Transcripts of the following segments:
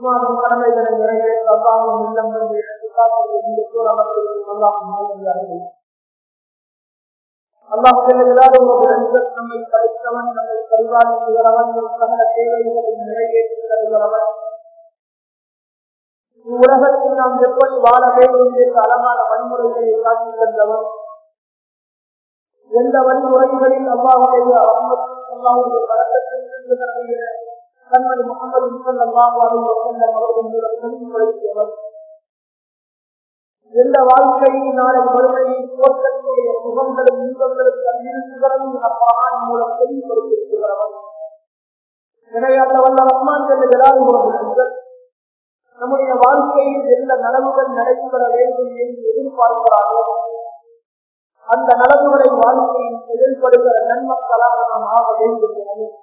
சுமாரும் கடமைகளை நிறைவேற்ற அல்லாஹும் இல்லம் என்று எடுத்துக்காட்டு அல்லாஹும் அல்லாஹ் நம்மை படைத்தவன் நம்மை பரிபாலிக்கிறவன் சகல தேவைகளை நிறைவேற்றுகிறவன் உலகத்தில் நாம் எப்படி வாழ வேண்டும் என்று அழகான வன்முறைகளை காட்டி தந்தவன் எந்த வழிமுறைகளில் அல்லாவுடைய அல்லாவுடைய பழக்கத்தில் கண்மணி முகமது முகமது அல்லாஹாவை அவர்கள் மூலம் தெளிவுபடுத்தியவர் எந்த வாழ்க்கையில் நாளை வறுமையில் தோற்றக்கூடிய சுகங்களும் இன்பங்களும் அறிவிப்புகளும் அப்பான் மூலம் தெளிவுபடுத்தியிருக்கிறவர் எனவே அந்த வல்ல ரஹ்மான் என்ற ஜலாலுபுரம் நம்முடைய வாழ்க்கையில் எந்த நலவுகள் நடைபெற வேண்டும் என்று எதிர்பார்க்கிறாரோ அந்த நலவுகளை வாழ்க்கையில் எதிர்படுகிற நன்மக்களாக நாம் ஆக வேண்டும்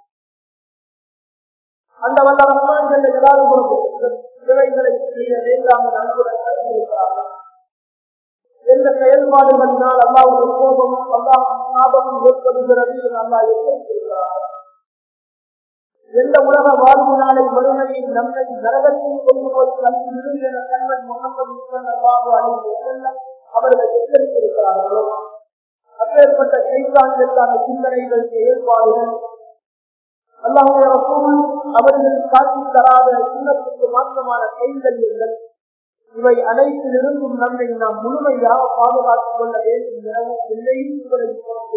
அந்த வல்ல ரஹ்மான் என்ற ஜலாலுபுரம் இவைகளை செய்ய வேண்டாமல் அன்புடன் இருக்கிறார்கள் எந்த செயல்பாடுகளினால் அல்லாவுடைய கோபம் அல்லாஹ் ஞாபகம் ஏற்படுகிறது அல்லா எச்சரித்திருக்கிறார் எந்த உலக வாழ்வினாலை மறுமையில் நம்மை நரகத்தில் கொண்டு போய் கல்வி என கண்ணன் முகமது அல்லாஹு அழைத்து அவர்கள் எச்சரித்திருக்கிறார்களோ அப்பேற்பட்ட செய்தாண்டிற்கான சிந்தனைகள் ஏற்பாடுகள் அல்லாஹுடைய ரசூல் அவர்கள் காட்சி தராத சின்னத்துக்கு மாற்றமான கைதல்யங்கள் இவை அனைத்திலிருந்தும் நம்மை நாம் முழுமையாக பாதுகாத்துக் கொள்ள வேண்டும் எனவும் எல்லையும் உங்களை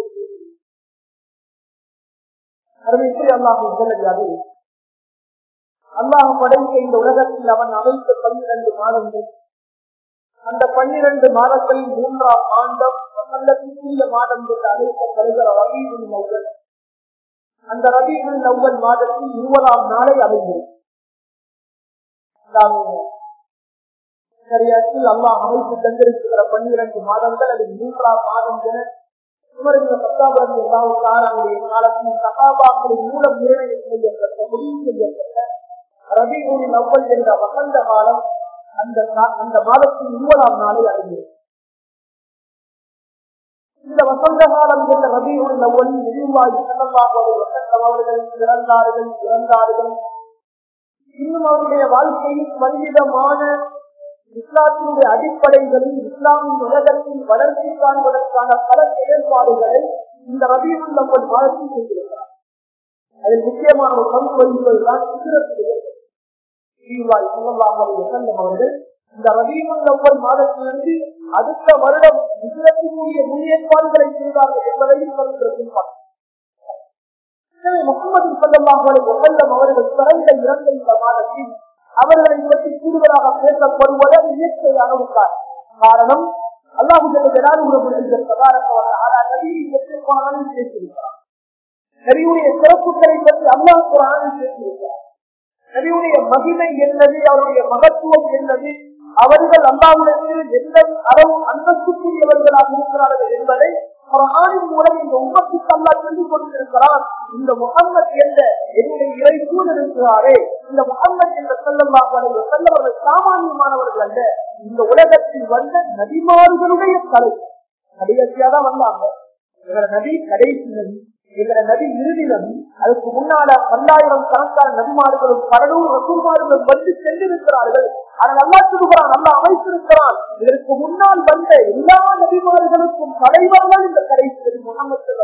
அருமைக்கு அல்லாஹ் சொல்லவியாது அல்லாஹ் படைத்த இந்த உலகத்தில் அவன் அமைத்த பன்னிரண்டு மாதங்கள் அந்த பன்னிரண்டு மாதங்களில் மூன்றாம் ஆண்டம் நல்ல சிறிய மாதம் என்று அழைக்கப்படுகிற ரபீபின் நௌவல் அந்த ரபீபின் நௌவல் மாதத்தில் இருபதாம் நாளை அமைந்தது சரியாற்றில் அல்லாஹ் அமைத்து தந்திருக்கிற பன்னிரண்டு மாதங்கள் அது மூன்றாம் மாதம் என உமரின் பத்தாபுரம் எல்லாவும் காலங்களுடைய காலத்தில் சகாபாக்களின் மூலம் நிர்ணயம் செய்யப்பட்ட முடிவு செய்யப்பட்ட ரபிகூரின் அவ்வல் என்ற வசந்த காலம் அந்த அந்த மாதத்தின் இருபதாம் நாளை அடைந்தது இந்த வசந்த காலம் என்ற ரபிகூரின் அவ்வளில் நெடுவாய் செல்லமாக வசந்தம் அவர்கள் பிறந்தார்கள் இறந்தார்கள் இன்னும் அவருடைய வாழ்க்கையில் பலவிதமான இஸ்லாத்தினுடைய அடிப்படைகளில் இஸ்லாமின் உலகத்தின் வளர்ச்சி காண்பதற்கான பல செயல்பாடுகளை இந்த ரபீபுல் நம்மள் மாதத்தில் செய்திருக்கிறார் அதில் முக்கியமான ஒரு பங்கு வகிப்பதுதான் அவர்கள் இந்த ரபீபுல் நம்மள் மாதத்திலிருந்து அடுத்த வருடம் இஸ்லத்தினுடைய முன்னேற்பாடுகளை செய்தார்கள் என்பதையும் சொல்லியிருப்பார் முகமது சல்லல்லாஹு ஒப்பந்தம் அவர்கள் பிறந்த இறந்த இந்த மாதத்தில் அவர்களை பற்றி கூடுதலாக பேசப்படுவதை இயற்கையாக உள்ளார் காரணம் அல்லாஹு நபியுடைய சிறப்புகளை பற்றி அல்லாஹ் குரானில் பேசியிருக்கிறார் நபியுடைய மகிமை என்னது அவருடைய மகத்துவம் என்னது அவர்கள் அல்லாவுடைய எந்த அளவு அந்தஸ்துக்குரியவர்களாக இருக்கிறார்கள் என்பதை குரானின் மூலம் இந்த உமத்துக்கு அல்லா சொல்லிக் கொண்டிருக்கிறான் இந்த முகம்மது என்ற என்னுடைய இறை கூட இருக்கிறாரே இந்த முகம்மது என்ற செல்லமாக செல்லவர்கள் சாமானியமானவர்கள் அல்ல இந்த உலகத்தில் வந்த நபிமார்களுடைய தலை கடைசியாதான் வந்தாங்க இவர நபி கடைசி நபி இவர நபி இறுதி நபி அதுக்கு முன்னால பல்லாயிரம் கணக்கான நபிமார்களும் கடலூர் ரசூமார்களும் வந்து சென்றிருக்கிறார்கள் அதை நல்லா சொல்லுகிறான் நல்லா அமைத்திருக்கிறான் இதற்கு முன்னால் வந்த எல்லா நபிமார்களுக்கும் தலைவர்கள் இந்த கடைசி நபி முகமது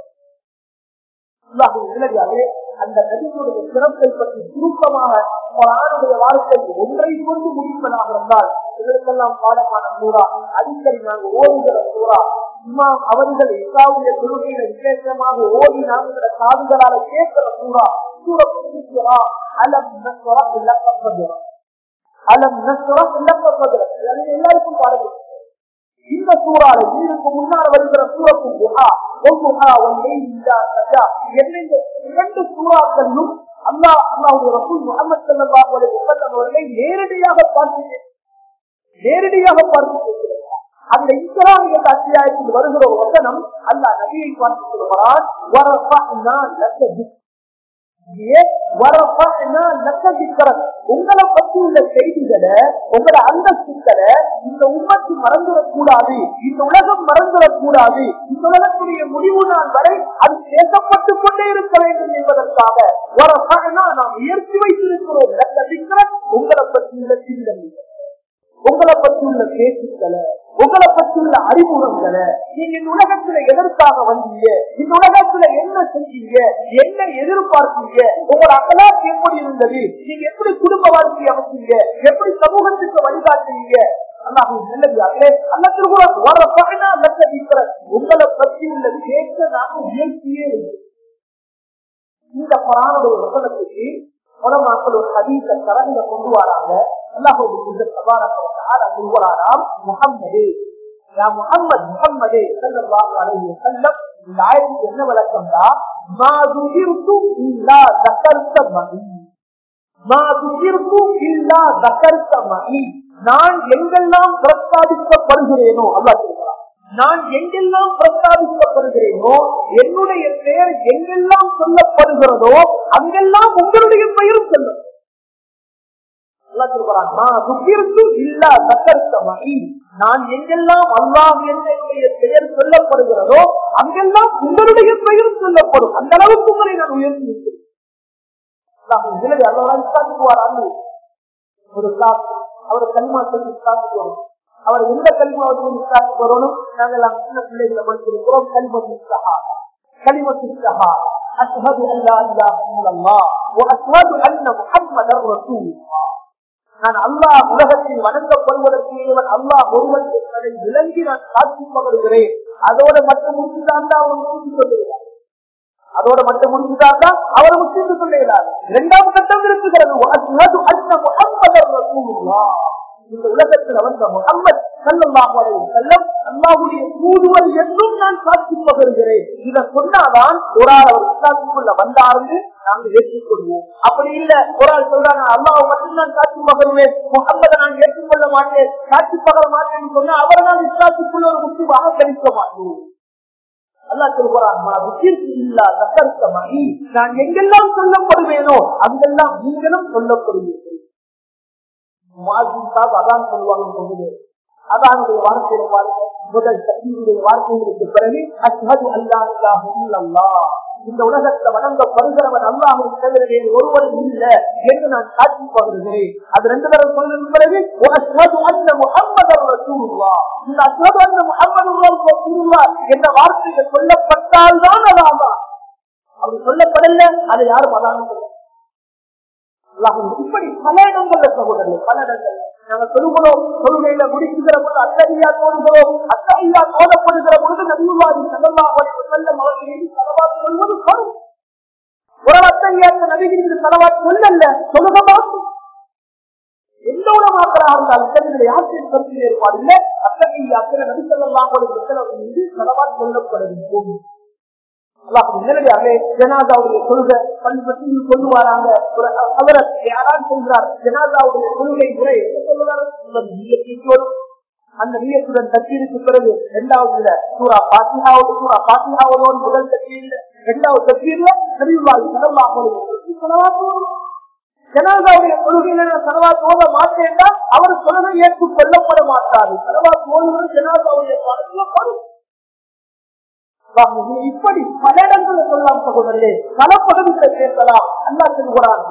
விலகாது அந்த நபிகளுடைய சிறப்பை பற்றி சுருக்கமாக ஒரு ஆணுடைய வாழ்க்கை ஒன்றை கொண்டு முடிப்பதாக இருந்தால் இதற்கெல்லாம் பாடமான சூறா அடிக்கடி நாங்கள் ஓடுகிற சூறா இமாம் அவர்கள் இஸ்லாவுடைய கொள்கையில விசேஷமாக ஓடி நாங்கள் காதுகளால கேட்கிற சூறா சூறா அலம் நஸ்வரா இலக்கம் அலம் நஸ்வரா இலக்கம் எல்லாருக்கும் பாடல் இந்த சூறால இதுக்கு முன்னால் வருகிற சூரத்து குஹா ஒன்றுஹா ஒன்றே இந்த சஜா என்னென்ன இரண்டு சூறாக்களிலும் அல்லாஹ் அல்லாஹுடைய ரசூல் முகமது ஸல்லல்லாஹு அலைஹி வஸல்லம் அவர்களை நேரடியாக பார்த்து நேரடியாக பார்த்து அந்த இஸ்லாமிய அத்தியாயத்தில் வருகிற ஒரு வசனம் அல்லாஹ் நபியை பார்த்து சொல்கிறான் வரஃபஅனா லக உங்களை பற்றி உள்ள செய்திகளை உங்களை அந்தஸ்துக்களை இந்த உண்மத்து மறந்துடக் கூடாது இந்த உலகம் மறந்துடக் கூடாது இந்த உலகத்துடைய முடிவு நாள் வரை அது பேசப்பட்டு கொண்டே இருக்க வேண்டும் என்பதற்காக ஒரு நாம் உயர்த்தி வைத்திருக்கிறோம் உங்களை பற்றியுள்ள பேச்சுக்களை உங்களை பற்றியுள்ள அறிமுகங்களை நீங்க இந்த உலகத்துல எதற்காக வந்தீங்க இந்த உலகத்துல என்ன செஞ்சீங்க என்ன எதிர்பார்த்தீங்க உங்களோட அகலாக்கு எப்படி இருந்தது நீங்க எப்படி குடும்ப வாழ்க்கையை அமைச்சீங்க எப்படி சமூகத்துக்கு வழிகாட்டுவீங்க அல்லாஹ் நல்லதாகவே அல்லத்தில் கூட வர பகனா நல்ல உங்களை பற்றி உள்ள கேட்க நாம முயற்சியே இல்லை இந்த பரானுடைய வசனத்துக்கு உலமாக்கள் ஒரு ஹதீஸ கரங்க கொண்டு வராங்க அல்லாஹ் சொல்வாராம் முகம்மது முகம்மது முகம்மது ஸல்லல்லாஹு அலைஹி வஸல்லம் இந்த ஆயத்துக்கு என்ன விளக்கம்னா மா துகிர்து இல்லா தகர்த்த மகி மா துகிர்து இல்லா தகர்த்த மகி நான் எங்கெல்லாம் பிரஸ்தாபிக்கப்படுகிறேனோ அல்லாஹ் சொல்றான் நான் எங்கெல்லாம் பிரஸ்தாபிக்கப்படுகிறேனோ என்னுடைய பெயர் எங்கெல்லாம் சொல்லப்படுகிறதோ அங்கெல்லாம் உங்களுடைய பெயரும் சொல்லும் நான் எங்கெல்லாம் அல்லாம் என்னுடைய பெயர் சொல்லப்படுகிறதோ அங்கெல்லாம் உங்களுடைய பெயரும் சொல்லப்படும் அந்த அளவுக்கு உங்களை நான் உயர்த்தி ஒரு அவர் கல்மா சொல்லி ஸ்தாபிக்கிறோம் அவர் எந்த கல்மாவத்தில் ஸ்தாபிக்க வரணும் நாங்கள் சின்ன பிள்ளைகளை படிச்சிருக்கிறோம் கல்மத்து சஹா கலிமத்து சஹா அஷ்ஹது அன் லா இலாஹ இல்லல்லாஹ் வ அஷ்ஹது அன்ன முஹம்மதர் ரசூலுல்லாஹ் நான் அல்லாஹ் உலகத்தில் வணங்கப்படுவதற்கு இவன் அல்லாஹ் ஒருவன் என்பதை விளங்கி நான் சாட்சி பகருகிறேன் அதோட மட்டும் முடிச்சுதான் தான் அவன் முடிச்சு சொல்லுகிறார் அதோட மட்டும் முடிச்சுதான் தான் அவர் முஸ்லிம் சொல்லுகிறார் இரண்டாம் கட்டம் இருக்குகிறது அஷ்ஹது அன்ன முஹம்மதர் ரசூலுல்லாஹ் இந்த உலகத்தில் வந்த முகம்மது சல்லல்லாஹு அலைஹி வஸல்லம் அல்லாஹ்வுடைய தூதுவர் என்றும் நான் சாட்சி பகருகிறேன் இதை சொன்னாதான் ஒரு ஆள் அவர் இஸ்லாமுக்குள்ள வந்தாருந்து நாங்கள் ஏற்றுக்கொள்வோம் அப்படி இல்ல ஒரு ஆள் சொல்றாங்க அல்லாஹ் மட்டும் நான் சாட்சி பகருவேன் முகம்மதை நான் ஏற்றுக்கொள்ள மாட்டேன் சாட்சி பகர மாட்டேன்னு சொன்னா அவரை நான் இஸ்லாத்துக்குள்ள ஒரு முக்கியமாக கணிக்க மாட்டோம் அல்லாஹ் சொல்கிறான் நான் எங்கெல்லாம் சொல்லப்படுவேனோ அங்கெல்லாம் நீங்களும் சொல்லப்படுவீர்கள் அதான் சொல்லுவாங்க சொல்லுது அதானுடைய வார்த்தையில பாருங்க முதல் சக்தியுடைய வார்த்தைகளுக்கு பிறகு அஷ்ஹது அல்லா இல்லாஹ இல்லல்லாஹ் இந்த உலகத்துல வணங்கப்படுகிறவன் அல்லாஹும் தவிர வேறு ஒருவரும் இல்ல என்று நான் காட்சி பகிர்கிறேன் அது ரெண்டு தடவை சொல்லும் பிறகு அஷ்ஹது அன்ன முஹம்மதர் ரசூலுல்லாஹ் இந்த அஷ்ஹது அன்ன முஹம்மது ரசூலுல்லாஹ் என்ற வார்த்தைகள் சொல்லப்பட்டால் தான் அது ஆமா அப்படி சொல்லப்படல அதை யாரும் அதான் இப்படி பல இடங்கள்ல சகோதரர்கள் பல இடங்கள் நாங்க சொல்லுகிறோம் தொழுகையில முடிக்குகிற பொழுது அத்தகையா தோணுகிறோம் அத்தகையா தோணப்படுகிற பொழுது நபிவாதி சதமாக செல்லும் அவர்களின் செலவாக சொல்வது கரும் ஒரு அத்தகையாத்த நபிகளின் செலவாக சொல்லல்ல சொல்லுக மாட்டோம் எந்த உணவாக்களாக இருந்தாலும் சரி யாத்திரை கருத்தில் ஏற்பாடு இல்லை அத்தகைய அத்தனை நபி செல்லலாம் மீது செலவாக சொல்லப்படுகின்றோம் ஜனாதாவுடைய கொள்கை பண்பற்றி கொண்டு வராங்க அவர் யாரால் சொல்கிறார் ஜனாதாவுடைய கொள்கை முறை என்ன சொல்லுவார் அந்த நீயத்துடன் தச்சீருக்கு பிறகு இரண்டாவது சூரா பாத்தியாவோடு சூரா பாத்தியாவோடு முதல் தச்சீர் இரண்டாவது தச்சீர்ல தெரியுவாங்க ஜனாதாவுடைய கொள்கையில சனவா தோத மாட்டேன்னா அவர் கொள்கை ஏற்றுக் கொள்ளப்பட மாட்டாரு சனவா தோல்வது ஜனாதாவுடைய பாடத்துல படும் இப்படி பல இடங்களை சொல்லலாம் சகோதரே பல பகுதிகளை பேசலாம் அல்லா சொல்கிறான்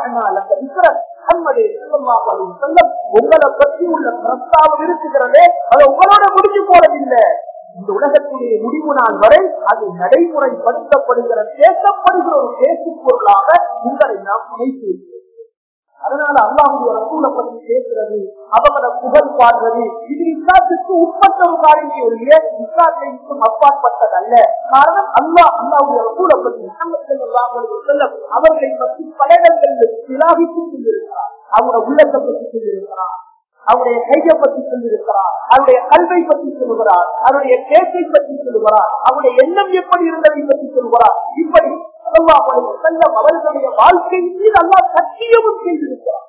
உங்களை பற்றி உள்ள பிரஸ்தாவம் இருக்குகிறதே அது உங்களோட முடிஞ்சு போறதில்லை இந்த உலகத்துடைய முடிவு நாள் வரை அது நடைமுறைப்படுத்தப்படுகிற பேசப்படுகிற ஒரு பேசும் பொருளாக உங்களை நாம் நினைத்து அதனால அல்லாவுடைய ரசூலை பற்றி பேசுறது அவங்கள புகழ் பாடுறது இது இஸ்லாத்துக்கு உட்பட்ட ஒரு காரியம் ஒழிய இஸ்லாத்திற்கும் அப்பாற்பட்டதல்ல காரணம் அல்லா அல்லாவுடைய ரசூலை பற்றி செல்லம் அவர்களை பற்றி பல இடங்களில் சிலாகித்து கொண்டிருக்கிறார் அவங்களோட உள்ளத்தை பற்றி சொல்லியிருக்கிறார் அவருடைய கையை பற்றி சொல்லியிருக்கிறார் அவருடைய கல்வை பற்றி சொல்லுகிறார் அவருடைய பேச்சை பற்றி சொல்லுகிறார் அவருடைய எண்ணம் எப்படி இருந்ததை பற்றி சொல்லுகிறார் இப்படி செல்லம் அவர்களுடைய வாழ்க்கை மீது அல்லா சத்தியமும் செய்திருக்கிறார்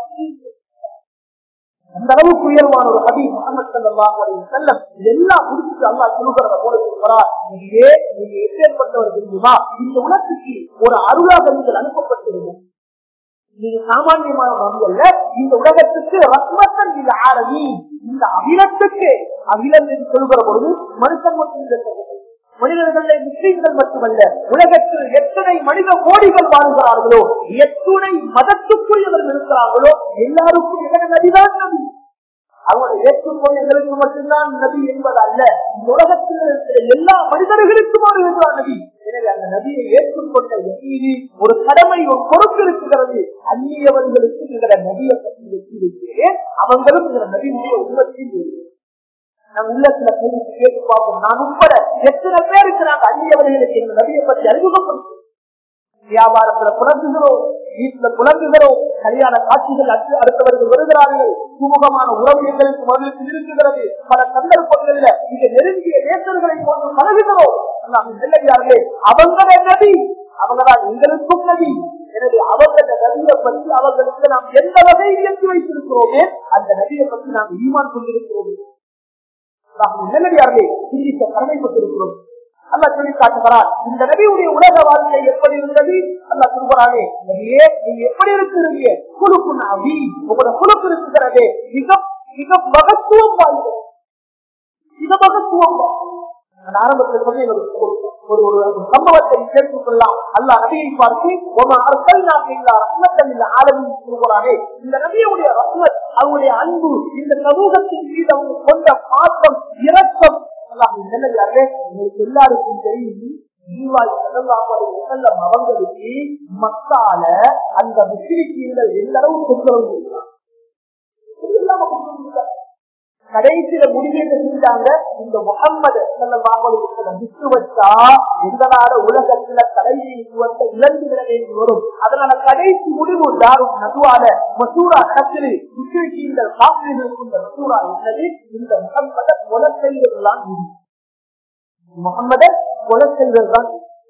அந்த அளவுக்கு உயர்வான ஒரு ஹபீப் முகமது சல்லாஹ் செல்லம் எல்லாம் முடிச்சுட்டு அல்லா சொல்லுகிறத போல சொல்கிறார் நீங்க நீங்க எப்பேற்பட்டவர் தெரியுமா இந்த உலகத்துக்கு ஒரு அருளாக நீங்கள் அனுப்பப்பட்டிருக்கும் நீங்க சாமானியமான நம்பி அல்ல இந்த உலகத்துக்கு ரத்மத்தன் இந்த ஆரவி இந்த அகிலத்துக்கு அகிலம் என்று சொல்கிற பொழுது மனுஷன் மட்டும் மனிதர்கள முஸ்லீம்கள் மட்டுமல்ல உலகத்தில் எத்தனை மனித கோடிகள் வாழ்கிறார்களோ எத்துணை மதத்துக்குள் இவர்கள் இருக்கிறார்களோ எல்லாருக்கும் எதன நபிதான் நபி அவங்களை ஏற்றுக்கொண்டு எங்களுக்கு மட்டும்தான் நபி என்பது அல்ல இந்த உலகத்தில் இருக்கிற எல்லா மனிதர்களுக்கும் ஒரு இருக்கிறார் நபி எனவே அந்த நபியை ஏற்றுக்கொண்ட எண்ணி ஒரு கடமை ஒரு பொறுப்பு இருக்கிறது அந்நியவர்களுக்கு எங்களை நபியை பற்றி வச்சிருக்கிறேன் அவங்களும் இந்த நபியுடைய உண்மத்தில் நான் உள்ளத்துல கேள்வி கேட்டு பார்ப்போம் நான் உட்பட எத்தனை பேருக்கு நாங்கள் அந்நியவர்களுக்கு எங்கள் நபியை பற்றி அறிமுகப்படுத்தும் வியாபாரத்துல புலம்புகிறோம் வீட்டுல புலம்புகிறோம் கல்யாண காட்சிகள் அடுத்து அடுத்தவர்கள் வருகிறார்கள் சுமூகமான உறவு எங்களுக்கு மகளுக்கு இருக்குகிறது பல சந்தர்ப்பங்களில் இந்த நெருங்கிய நேசர்களை போன்று பழகுகிறோம் நாம் செல்லவியார்களே அவங்க நபி அவங்கதான் எங்களுக்கும் நபி எனவே அவங்கள நபியை பற்றி அவர்களுக்கு நாம் எந்த வகையில் இயக்கி வைத்திருக்கிறோமே அந்த நபியை பற்றி நாம் ஈமான் கொண்டிருக்கிறோம் நல்லடியார்களே சிந்திக்க கடமைப்பட்டிருக்கிறோம் அல்லா சொல்லி காட்டுகிறார் இந்த நபியுடைய உலக வாழ்க்கை எப்படி இருந்தது அல்லா சொல்கிறானே நபியே நீங்க எப்படி இருக்கிறீங்க குழுக்கு நபி உங்களோட குழுக்கு இருக்கிறதே மிக மிக மகத்துவம் வாய்ந்தது மிக மகத்துவம் நான் ஆரம்பத்தில் சொல்லி ஒரு ஒரு ஒரு சம்பவத்தை சேர்த்துக் கொள்ளலாம் அல்லா நபியை பார்த்து ஒரு அரசல் நாட்டில் ரத்னத்தல் இந்த ஆளுமை சொல்கிறானே இந்த நபியுடைய ரத்னத் அவருடைய அன்பு இந்த சமூகத்தின் மீது அவங்க கொண்ட பாசம் இரக்கம் உங்களுக்கு எல்லாருக்கும் தெரியும் அவங்களுக்கு மக்கால அந்த முஸ்லிம்கள் எந்த அளவு தொந்தரவு கடைசியில முடிவு என்ன செஞ்சாங்க இந்த முகம்மது விட்டு வச்சா எங்களால உலகத்துல கடைசித்துவத்தை இழந்து விட வேண்டி வரும் அதனால கடைசி முடிவு தாரும் நதுவால மசூரா நடக்குது முஸ்லிம்கள் காப்பீடுக்கும் இந்த மசூரா என்னது இந்த முகம்மத கொலை செய்வதுதான் முகம்மத கொலை செய்வதுதான்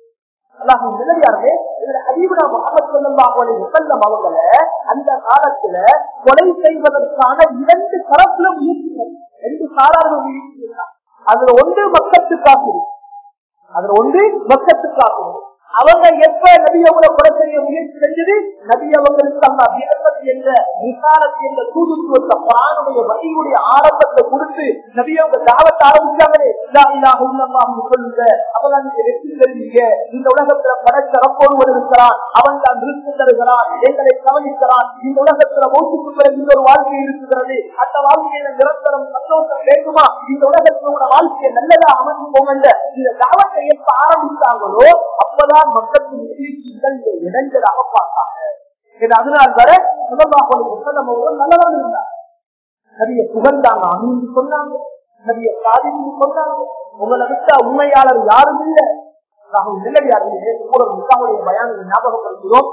அந்த காலத்துல கொலை செய்வதற்கான இரண்டு தரப்புல முயற்சிகள் ரெண்டு சாரார்கள் முயற்சி அதுல ஒன்று மக்கத்துக்காக அதுல ஒன்று மக்கத்துக்காக அவங்க எப்ப நபி அவங்களை கொலை செய்ய முயற்சி செஞ்சது நபி அவங்களுக்கு அந்த அபியசத் என்ற விசாரத் என்ற தூதுத்துவத்தை பிராணுடைய வழியுடைய ஆரம்பத்தை கொடுத்து நபி அவங்க தாவத்தை ஆரம்பிச்சாங்களே சொல்லுங்க அவெல்லாம் நீங்க வெற்றி தருவீங்க இந்த உலகத்துல படைச்ச ரப்போடு இருக்கிறான் அவன் தான் விருத்து தருகிறான் எங்களை கவனிக்கிறான் இந்த உலகத்துல மௌத்துக்கு பிறகு இன்னொரு வாழ்க்கை இருக்கிறது அந்த வாழ்க்கையில நிரந்தரம் சந்தோஷம் வேண்டுமா இந்த உலகத்தோட வாழ்க்கையை நல்லதா அமைந்து போங்க இந்த தாவத்தை எப்ப ஆரம்பித்தாங்களோ அப்பதான் மக்களுக்கு முஸ்லீம்கள் இடைஞ்சலாக பார்த்தாங்க அதனால் வர முதலாக நல்லவங்க இருந்தாங்க நிறைய புகழ்ந்தாங்க அமைந்து சொன்னாங்க நிறைய சாதித்து சொன்னாங்க உங்களை விட்டா உண்மையாளர் யாரும் இல்லை நிலையாளர்களே ஒரு முக்காவுடைய பயானத்தை ஞாபகப்படுத்துகிறோம்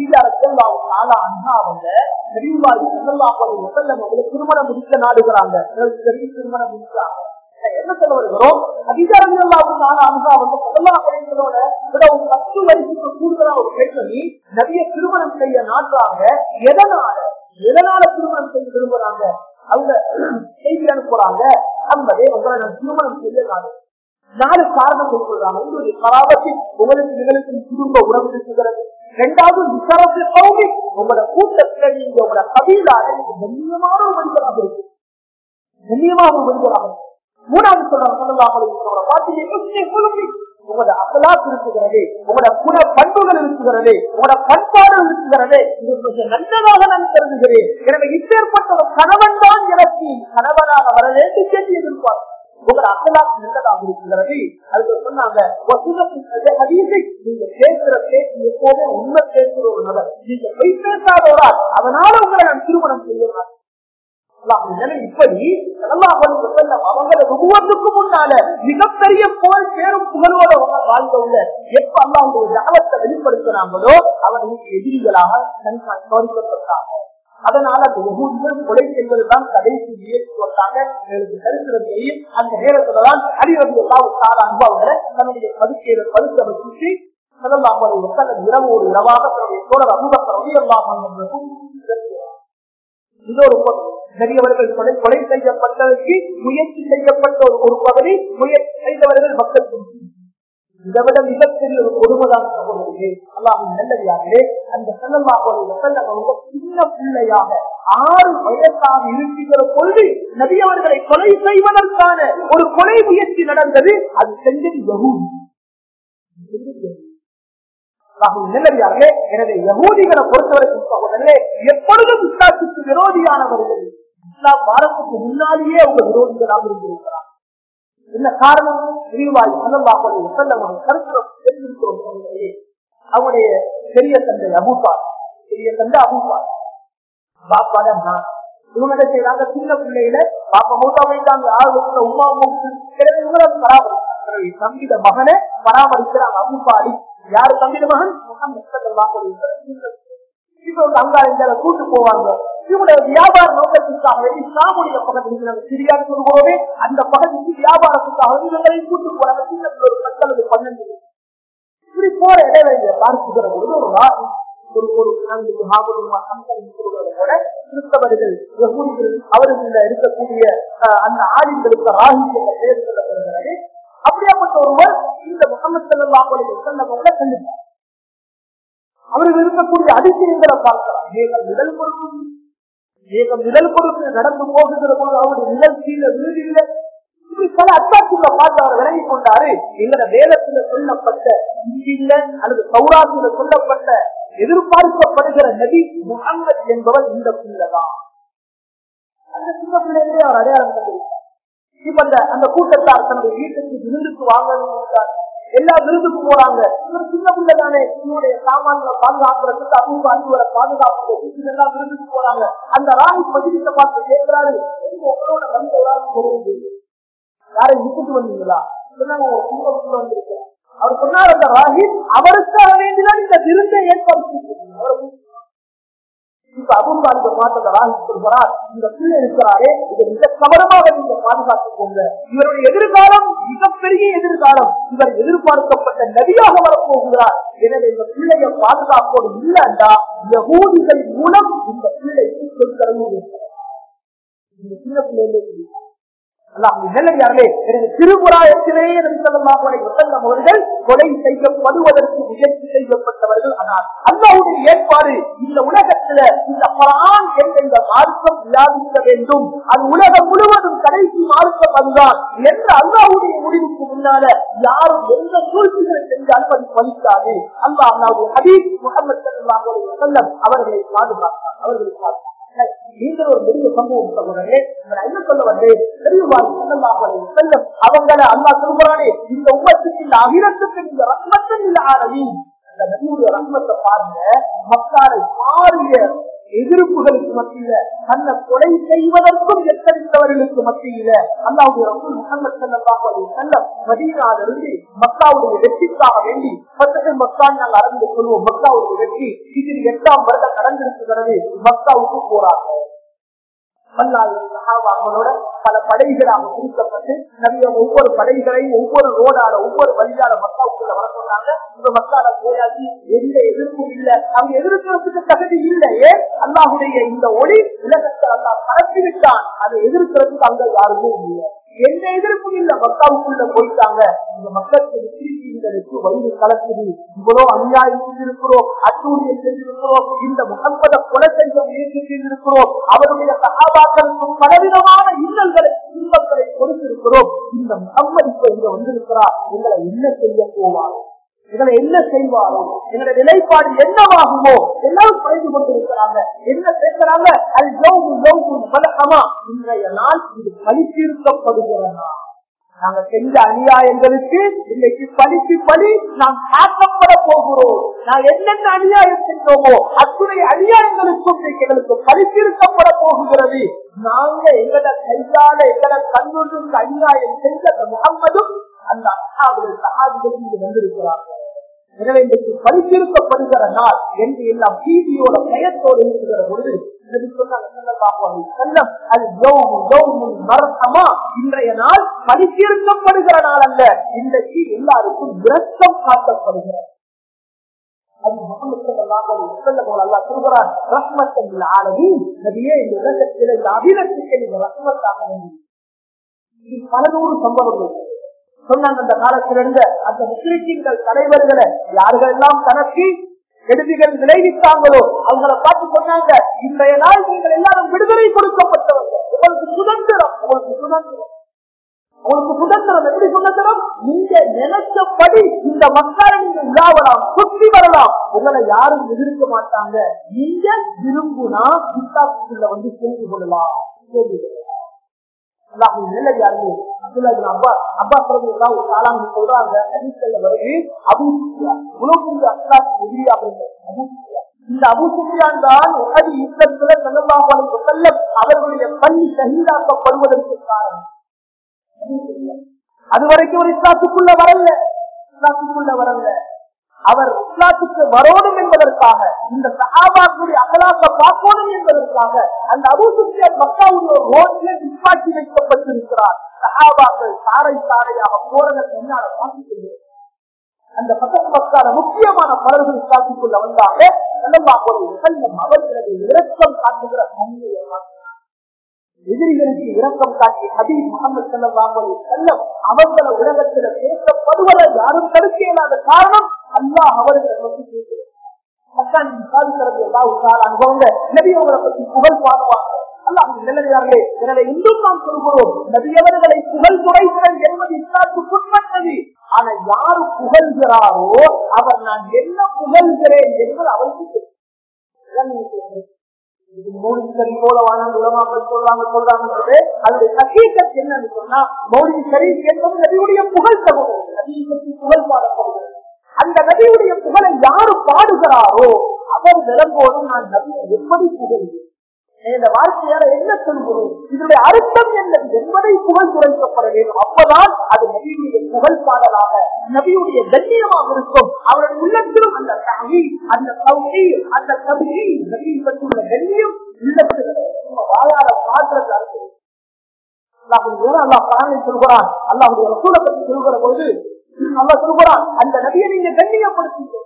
திருமணம் முடிக்க நாடுகிறாங்க திருமணம் முடிக்கிறாங்க என்ன சொல்ல வருகிறோம் அதிகாரங்களோட விட ஒரு பத்து வயசுக்கு கூடுதலா ஒரு பெண்மணி நிறைய திருமணம் செய்ய நாட்டுறாங்க எதனால எதனால திருமணம் செய்ய விரும்புறாங்க அவங்க செய்தி அனுப்புறாங்க என்பதே உங்களை நான் திருமணம் செய்ய நாடு நாலு காரணம் சொல்றாங்க உங்களுடைய கலாபத்தில் உங்களுக்கு நிகழ்ச்சி குடும்ப உறவு இருக்கிறது இரண்டாவது விசாரத்தை கௌமி உங்களோட கூட்டத்துல நீங்க உங்களோட கவிழால நீங்க கண்ணியமான ஒரு மனிதராக இருக்கு கண்ணியமான ஒரு மனிதராக இருக்கு மூணாவது சொல்றாங்க உங்களோட அகலாக்கு இருக்கிறது உங்களோட குண பண்புகள் இருக்கிறது உங்களோட பண்பாடுகள் இருக்கிறது இது மிக நல்லதாக நான் கருதுகிறேன் எனவே இப்பேற்பட்ட ஒரு கணவன் தான் எனக்கு கணவனாக வர வேண்டும் என்று எதிர்பார்க்கிறேன் உங்களோட அகலாக்கு நல்லதாக இருக்கிறது அதுக்கு சொன்னாங்க நீங்க பேசுற பேச்சு எப்போதும் உண்மை பேசுற ஒரு நபர் நீங்க பொய் பேசாத ஒரு ஆள் அதனால உங்களை நான் திருமணம் செய்யலாம் இப்படி அவங்கள ஒவ்வொன்றுக்கு முன்னால மிகப்பெரிய புகழ் பேரும் புகழோட வாழ்ந்தவங்க எப்ப அல்லா அவங்க ஜாபத்தை வெளிப்படுத்தினாங்களோ அவர்களுக்கு எதிரிகளாக கவனிக்கப்பட்டாங்க அதனால கொலை செய்வதுதான் கடைசி முயற்சி கொண்டாங்க எங்களுக்கு சரித்திரத்தையும் அந்த நேரத்துலதான் அடிவது எல்லாவுக்கான அனுபவங்களை தன்னுடைய பதுக்கையில பதுக்க வச்சு இரவு ஒரு இரவாக தன்னுடைய தோழர் அமுதத்தை இன்னொரு பெரியவர்கள் கொலை கொலை செய்யப்பட்டதற்கு முயற்சி செய்யப்பட்ட ஒரு ஒரு பகுதி முயற்சி செய்தவர்கள் மக்கள் இதை விட மிகப்பெரிய ஒரு கொடுமைதான் சகோதரர்களே அல்லாஹின் நல்லதாகவே அந்த செல்லமாக சின்ன பிள்ளையாக ஆறு வயசாக இருக்கிற பொழுது நபியவர்களை கொலை செய்வதற்கான ஒரு கொலை முயற்சி நடந்தது அது செஞ்சது யகூதி நல்லதாகவே எனவே யகூதிகளை பொறுத்தவரைக்கும் சகோதரர்களே எப்பொழுதும் இஸ்லாத்துக்கு விரோதியானவர்கள் இஸ்லாம் வாரத்துக்கு முன்னாலேயே அவங்க விரோதிகளாக இருந்திருக்கிறார் என்ன காரணம் விரிவாய் சொல்லலாமல் செல்லமான கருத்துரம் தெரிந்திருக்கிறோம் என்பதை அவனுடைய பெரிய தந்தை அபூபார் பெரிய தந்தை அபூபார் பாப்பாட நான் இவங்க என்ன செய்யறாங்க சின்ன பிள்ளையில பாப்பா மூட்டா வைத்தாங்க ஆள் உள்ள உமா இவங்களை பராமரிக்கிறாங்க தம்பிட மகனை பராமரிக்கிறாங்க அபூபாடி யாரு தம்பிட மகன் இப்ப ஒரு அங்காளங்களை கூட்டு போவாங்க இவங்களுடைய வியாபார நோக்கத்திற்காக வேண்டி சாமுடைய பகுதியில் நாங்கள் சிரியான்னு சொல்லுவோமே அந்த பகுதிக்கு வியாபாரத்துக்காக இவங்களையும் கூட்டு போறாங்க சின்ன பிள்ளை ஒரு பத்தொன்பது பன்னெண்டு இப்படி போற இடைவெளியை பார்த்துக்கிற பொழுது ஒரு ராசி ஒரு ஒரு நான்கு மாபெரும் கூட கிறிஸ்தவர்கள் யகூதிகள் அவர்கள் இருக்கக்கூடிய அஹ், அந்த ஆளுங்களுக்கு ராகி என்ற பெயர் சொல்லப்படுகிறது அப்படியாப்பட்ட ஒருவர் இந்த முகமது செல்லல்லாஹுடைய செல்லவங்களை கண்டிப்பார் அவர்கள் இருக்கக்கூடிய அதிசயங்களை பார்க்கலாம் மேகம் நிழல் கொடுக்கும் மேகம் நிழல் கொடுத்து நடந்து போகுகிற போது அவருடைய நிழல் கீழே வீடில்லை இப்படி பல அத்தாட்சிகளை பார்த்து அவர் விலகி கொண்டாரு எங்கட வேதத்துல சொல்லப்பட்ட இந்தியில அல்லது சௌராசில சொல்லப்பட்ட எதிர்பார்க்கப்படுகிற நபி முகம்மது என்பவர் இந்த பிள்ளைதான் அந்த சின்ன பிள்ளைகளே அவர் அடையாளம் கண்டிருக்கார் இப்ப அந்த அந்த கூட்டத்தார் தன்னுடைய வீட்டுக்கு விருந்துக்கு வாங்கணும் எல்லா விருந்துக்கு போறாங்க இவர் சின்ன பிள்ளை தானே இவருடைய சாமான்களை பாதுகாக்கிறதுக்கு அவங்க அன்புகளை பாதுகாப்பு இதெல்லாம் விருந்துக்கு போறாங்க அந்த ராணி பதிவிட்ட பார்த்து கேட்கிறாரு "எங்க உங்களோட வந்த ஒரு ஆள் போகுது யாரை விட்டுட்டு வந்தீங்களா சொன்னாங்க "ஒரு குடும்பத்துல வந்திருக்கேன் அவர் சொன்னார் அந்த ராகி அவருக்காக வேண்டிதான் இந்த விருந்தை ஏற்படுத்தி இப்ப அபூர்வாலிக பார்த்தத ராகி சொல்கிறார் இந்த பிள்ளை இருக்கிறாரே இதை மிக கவனமாக நீங்க பாதுகாத்துக்கோங்க இவருடைய எதிர்காலம் மிகப்பெரிய எதிர்காலம் இவர் எதிர்பார்க்கப்பட்ட நதியாக வரப்போகிறார் எனவே இந்த பிள்ளையை பாதுகாப்போடு இல்லைண்டா யகூதிகள் மூலம் இந்த பிள்ளைக்கு சொல்கிறது இந்த சின்ன பிள்ளைகளே நல்லே எனக்கு திருமுறாயத்திலே வசந்தம் அவர்கள் கொலை செய்யப்படுவதற்கு முயற்சி செய்யப்பட்டவர்கள் ஆனால் அல்லாவுடைய ஏற்பாடு இந்த உலகத்துல இந்த பரான் என்ற இந்த மார்க்கம் வியாபிக்க வேண்டும் அது உலகம் முழுவதும் கடைசி மார்க்கம் அதுதான் என்று அல்லாவுடைய முடிவுக்கு முன்னால யாரும் எந்த சூழ்ச்சிகளை செஞ்சாலும் அது பலிக்காது அல்லா அல்லாவுடைய ஹபீப் முகமது செல்லம் அவர்களை பாதுகாத்தார் அவர்களை பாதுகாத்தார் நீங்கள் ஒரு பெரிய சம்பவம் சொல்லுறே நான் என்ன சொல்ல வந்தேன் பெரியவாறு செல்லம் அவங்களை அல்லா சொல்லுறானே இந்த உமத்துக்கு இந்த அகிலத்துக்கு இந்த ரத்னத்தில் இல்ல ஆரவி அந்த நபியுடைய ரத்னத்தை பாருங்க மக்களை மாறிய எதிர்ப்புகளுக்கு மத்தியில தன்னை கொலை செய்வதற்கும் எத்தரித்தவர்களுக்கு மத்தியில அல்லாவுடைய ரசூல் முகமது ஸல்லல்லாஹு அலைஹி வஸல்லம் மதீனாவிலிருந்து மக்காவுடைய வெற்றிக்காக வேண்டி பத்தகை மக்கான் நாங்கள் அறிந்து கொள்வோம் மக்காவுடைய வெற்றி இதில் எட்டாம் வருடம் நடந்திருக்கிறது மக்காவுக்கு போறாங்க அவங்களோட பல படைகளாக பிரிக்கப்பட்டு நிறைய ஒவ்வொரு படைகளையும் ஒவ்வொரு ரோடால ஒவ்வொரு வழியால மக்காவுக்குள்ள வர சொன்னாங்க இந்த மக்கால போயாச்சு எந்த எதிர்ப்பும் இல்ல அவங்க எதிர்க்கிறதுக்கு தகுதி இல்லையே அல்லாஹுடைய இந்த ஒளி உலகத்தில் அல்லா பரப்பி விட்டான் அதை எதிர்க்கிறதுக்கு அங்க யாருமே இல்லை எந்த எதிர்ப்பும் இல்ல மக்காவுக்குள்ள போயிட்டாங்க இந்த மக்களுக்கு முஸ்லிம்களுக்கு வயிறு கலக்குது இவ்வளவு அநியாயம் செஞ்சிருக்கிறோம் அட்டூழியம் செஞ்சிருக்கிறோம் இந்த முகம்பத கொலை செய்ய முயற்சி செய்திருக்கிறோம் அவருடைய சகாபாக்களுக்கும் பலவிதமான இன்னல்களை துன்பங்களை கொடுத்திருக்கிறோம் இந்த முகம்மது இப்ப இங்க வந்திருக்கிறார் எங்களை என்ன செய்ய போவார் எங்களை என்ன செய்வாரோ எங்களுடைய நிலைப்பாடு என்னவாகுமோ எல்லாரும் குறைந்து கொண்டிருக்கிறாங்க என்ன பேசுறாங்க அது ஜோகு ஜோகு பலகமா இன்றைய நாள் இது பலித்தீர்க்கப்படுகிறதா நாங்க செஞ்ச அநியாயங்களுக்கு இன்னைக்கு பலிக்கு பலி நாம் காக்கப்பட போகிறோம் நான் என்னென்ன அநியாயம் செஞ்சோமோ அத்துணை அநியாயங்களுக்கும் இன்னைக்கு எங்களுக்கு பலித்தீர்க்கப்பட போகிறது நாங்க எங்கட கையால எங்கட கண்ணுக்கு அநியாயம் செஞ்ச அந்த முகம்மதும் அந்த அண்ணாவுடைய சகாதிகள் இங்கு வந்திருக்கிறார்கள் எனவே இன்றைக்கு பரிசீலிக்கப்படுகிற நாள் என்று எல்லாம் பீதியோட பயத்தோடு இருக்கிற பொழுது நபி சொன்னாங்க, ஸல்லல்லாஹு அலைஹி வஸல்லம், அது யௌமு யௌமுல் மர்ஹமா. இன்றைய நாள் பரிசீலிக்கப்படுகிற நாள் அல்ல இன்றைக்கு எல்லாருக்கும் இரத்தம் காட்டப்படுகிறது அது முகமது ஸல்லல்லாஹு அலைஹி வஸல்லம் போல அல்லாஹ் சொல்கிறார் ரஹ்மத்தன் லில் ஆலமீன் நபியே இந்த உலகத்தில் இந்த அபிலத்துக்கு நீங்க ரஹ்மத்தாக வேண்டும் இது பல நூறு சம்பவங்கள் சொன்னாங்க அந்த காலத்தில் இருந்த அந்த முஸ்லிம்கள் தலைவர்களை யார்கள் எல்லாம் தனக்கு கெடுதிகள் விளைவித்தாங்களோ அவங்களை பார்த்து சொன்னாங்க இன்றைய நாள் நீங்கள் எல்லாரும் விடுதலை கொடுக்கப்பட்டவர்கள் உங்களுக்கு சுதந்திரம் உங்களுக்கு சுதந்திரம் உங்களுக்கு சுதந்திரம் எப்படி சுதந்திரம் நீங்க நினைச்சபடி இந்த மக்களை நீங்க உலாவலாம் சுற்றி வரலாம் உங்களை யாரும் எதிர்க்க மாட்டாங்க நீங்க விரும்புனா இஸ்லாத்துக்குள்ள வந்து சேர்ந்து கொள்ளலாம் கேள்வி அல்லாஹின் நல்லதாரு அப்துல்லா இப்னு அப்பாஸ் அப்பாஸ் ரலியல்லாஹு தஆலா அன்ஹு சொல்றாங்க ஹதீஸ்ல வருது அபூ சுஃபியான் உலகத்துல அஸ்லாத் எதிரியா இருந்த அபூ சுஃபியான் இந்த அபூ சுஃபியான் தான் உஹது யுத்தத்துல ஸல்லல்லாஹு அலைஹி வஸல்லம் அவர்களுடைய பள்ளி ஷஹீதாக்கப்படுவதற்கு காரணம் அபூ சுஃபியான். அது வரைக்கும் ஒரு இஸ்லாத்துக்குள்ள வரல இஸ்லாத்துக்குள்ள வரல அவர் இஸ்லாத்துக்கு வரணும் என்பதற்காக இந்த சஹாபாக்களுடைய அகலாக்க பார்க்கணும் என்பதற்காக அந்த அபூசுஃபியான் மக்காவுடைய ஒரு ரோட்ல நிப்பாட்டி வைக்கப்பட்டிருக்கிறார் சஹாபாக்கள் சாரை சாரையாக போறதை முன்னால பார்த்து அந்த பக்கத்து பக்கான முக்கியமான பலர்கள் இஸ்லாத்துக்குள்ள வந்தாங்க நல்லவாக்களுடைய செல்லம் அவர்களது இரக்கம் காட்டுகிற தன்மையை மாற்றினார். எதிரிகளுக்கு இரக்கம் காட்டி ஹபீப் முகமது ஸல்லல்லாஹு அலைஹி வஸல்லம் அவங்கள உலகத்துல பேசப்படுவதை யாரும் தடுக்க இயலாத காரணம் அல்லாஹ் அவர்களை பற்றி பேசுகிறார் மக்கான் விசாரிக்கிறது எல்லா உற்சாக அனுபவங்க நபி அவங்களை பற்றி புகழ் பாடுவாங்க அல்லாஹ் நிலையார்களே எனவே இன்றும் நாம் சொல்கிறோம் நபியவர்களை புகழ் துறைகிறேன் என்பது இஸ்லாத்துக்குட்பட்டது ஆனா யாரு புகழ்கிறாரோ அவர் நான் என்ன புகழ்கிறேன் என்பது அவருக்கு தெரியும். இது மௌலிக் சரி போல வாழ்ந்த உலமாக்கள் சொல்றாங்க சொல்றாங்க அதனுடைய ஹக்கீக்கத் என்னன்னு சொன்னா மௌலிக் சரி என்பது நபியுடைய புகழ் சகோதரர் நபியை பற்றி புகழ் பாடப்படுகிறது அந்த நபியுடைய புகழை யாரு பாடுகிறாரோ அவர் விளம்போடும் நான் நபியை எப்படி புகழ்கிறேன் இந்த வாழ்க்கையால என்ன சொல்கிறோம் இதனுடைய அர்த்தம் என்ன என்பதை புகழ் குறைக்கப்பட வேண்டும் அப்பதான் அது நபியுடைய புகழ் பாடலாக நபியுடைய கண்ணியமாக இருக்கும் அவருடைய உள்ளத்திலும் அந்த தகவி அந்த சௌகி அந்த கவிதை நபியை பற்றியுள்ள கண்ணியம் உள்ளத்தில் நம்ம வாயால பாடுறது அர்த்தம் அல்லாஹ் சொல்கிறான் அல்லாஹுடைய ரசூலை பற்றி சொல்கிற பொழுது அல்லா சொல்கிறான் அந்த நபியை நீங்க கண்ணியப்படுத்தீங்க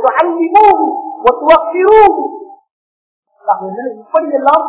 இப்படி எல்லாம்